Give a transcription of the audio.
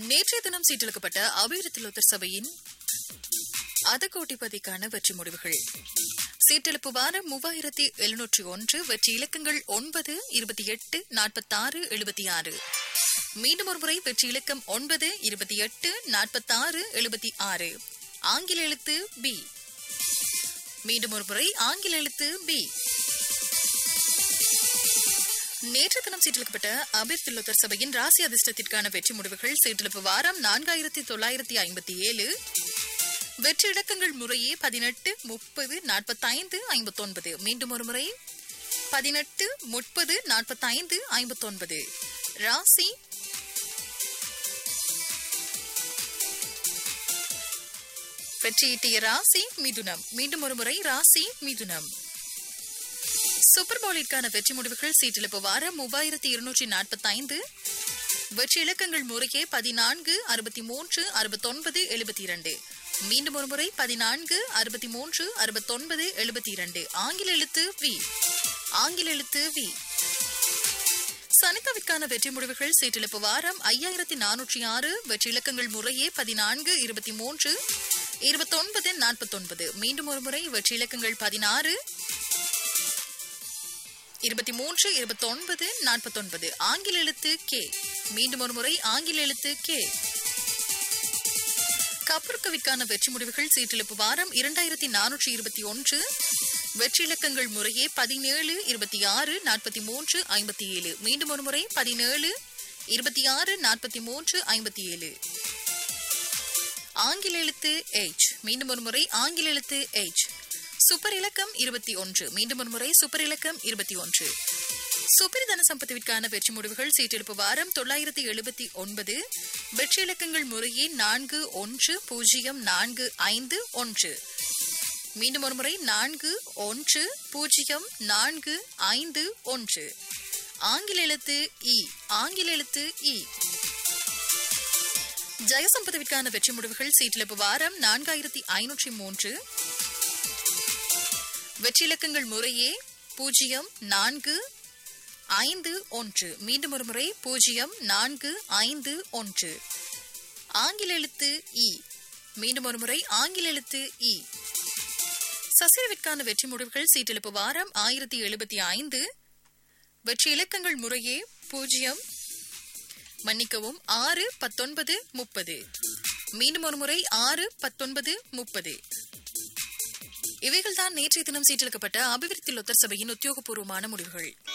நேற்றைய தினம் சீட்டெழுக்கப்பட்ட அபிவிருத்தி லோத்தர் சபையின் அதகோட்டிபதிக்கான வெற்றி முடிவுகள் சீட்டெழுப்பு வாரம் மூவாயிரத்தி எழுநூற்றி ஒன்று வெற்றி இலக்கங்கள் ஒன்பது இருபத்தி எட்டு நாற்பத்தாறு எழுபத்தி ஆறு மீண்டும் ஒருமுறை வெற்றி இலக்கம் ஒன்பது இருபத்தி எட்டு நாற்பத்தாறு எழுபத்தி ஆறு ஆங்கில எழுத்து பி மீண்டும் ஒருமுறை ஆங்கில எழுத்து பி நேற்று தினம் சீட்டெழுக்கப்பட்ட அபிர்தில்லோத்தர் சபையின் ராசி அதிர்ஷ்டத்திற்கான வெற்றி முடிவுகள் சீட்டெழுப்பு வாரம் நான்காயிரத்தி தொள்ளாயிரத்தி ஐம்பத்தி ஏழு வெற்றி இலக்கங்கள் முறையே பதினெட்டு முப்பது நாற்பத்தைந்து ஐம்பத்தொன்பது மீண்டும் ஒரு முறை பதினெட்டு முப்பது நாற்பத்தைந்து ஐம்பத்தொன்பது ராசி வெற்றியீட்டிய ராசி மிதுனம் மீண்டும் ஒரு முறை ராசி மிதுனம் சூப்பர் பவுலிற்கான வெற்றி முடிவுகள் சீட்டிழப்பு வாரம் மூவாயிரத்தி இருநூற்றி நாற்பத்தைந்து வெற்றி இலக்கங்கள் முறையே பதினான்கு அறுபத்தி மூன்று அறுபத்தொன்பது எழுபத்தி இரண்டு மீண்டும் ஒரு முறை பதினான்கு அறுபத்தி மூன்று அறுபத்தொன்பது எழுபத்தி இரண்டு ஆங்கில எழுத்து வி ஆங்கில எழுத்து வி சனிக்காவிற்கான வெற்றி முடிவுகள் சீட்டிழப்பு வாரம் ஐயாயிரத்தி நானூற்றி ஆறு வெற்றி இலக்கங்கள் முறையே பதினான்கு இருபத்தி மூன்று இருபத்தொன்பது நாற்பத்தொன்பது மீண்டும் ஒரு முறை வெற்றி இலக்கங்கள் பதினாறு இருபத்தி மூன்று இருபத்தொன்பது நாற்பத்தொன்பது ஆங்கில எழுத்து கே மீண்டும் ஒரு முறை ஆங்கில எழுத்து கே கப்பருக்கவிற்கான வெற்றி முடிவுகள் சீட்டிழப்பு வாரம் இரண்டாயிரத்தி நானூற்றி இருபத்தி ஒன்று வெற்றி இலக்கங்கள் முறையே பதினேழு இருபத்தி ஆறு நாற்பத்தி மூன்று ஐம்பத்தி ஏழு மீண்டும் ஒரு முறை பதினேழு இருபத்தி ஆறு நாற்பத்தி மூன்று ஐம்பத்தி ஏழு ஆங்கில எழுத்து எச் மீண்டும் ஒரு முறை ஆங்கில எழுத்து எச் சூப்பர் இலக்கம் இருபத்தி ஒன்று மீண்டும் ஒரு முறை சூப்பர் இலக்கம் இருபத்தி ஒன்று சூப்பர் தன சம்பத்துவிற்கான வெற்றி முடிவுகள் சீட்டெடுப்பு வாரம் தொள்ளாயிரத்தி எழுபத்தி ஒன்பது வெற்றி இலக்கங்கள் முறையே நான்கு ஒன்று பூஜ்ஜியம் நான்கு ஐந்து ஒன்று மீண்டும் ஒரு முறை நான்கு ஒன்று பூஜ்ஜியம் நான்கு ஐந்து ஒன்று ஆங்கில எழுத்து இ ஆங்கில எழுத்து இ ஜெயசம்பதவிற்கான வெற்றி முடிவுகள் சீட்டிழப்பு வாரம் நான்காயிரத்தி ஐநூற்றி மூன்று வெற்றி இலக்கங்கள் முறையே பூஜ்ஜியம் நான்கு ஐந்து ஒன்று மீண்டும் ஒரு முறை பூஜ்ஜியம் நான்கு ஐந்து ஒன்று ஆங்கில எழுத்து இ மீண்டும் ஒரு முறை ஆங்கில எழுத்து இ சசிரவிற்கான வெற்றி முடிவுகள் சீட்டெழுப்பு வாரம் ஆயிரத்தி எழுபத்தி ஐந்து வெற்றி இலக்கங்கள் முறையே பூஜ்ஜியம் மன்னிக்கவும் ஆறு பத்தொன்பது முப்பது மீண்டும் ஒரு முறை ஆறு பத்தொன்பது முப்பது இவைகள்தான் நேற்றைய தினம் சீட்டெழுக்கப்பட்ட அபிவிருத்தி லொத்தர் சபையின் உத்தியோகபூர்வமான முடிவுகள்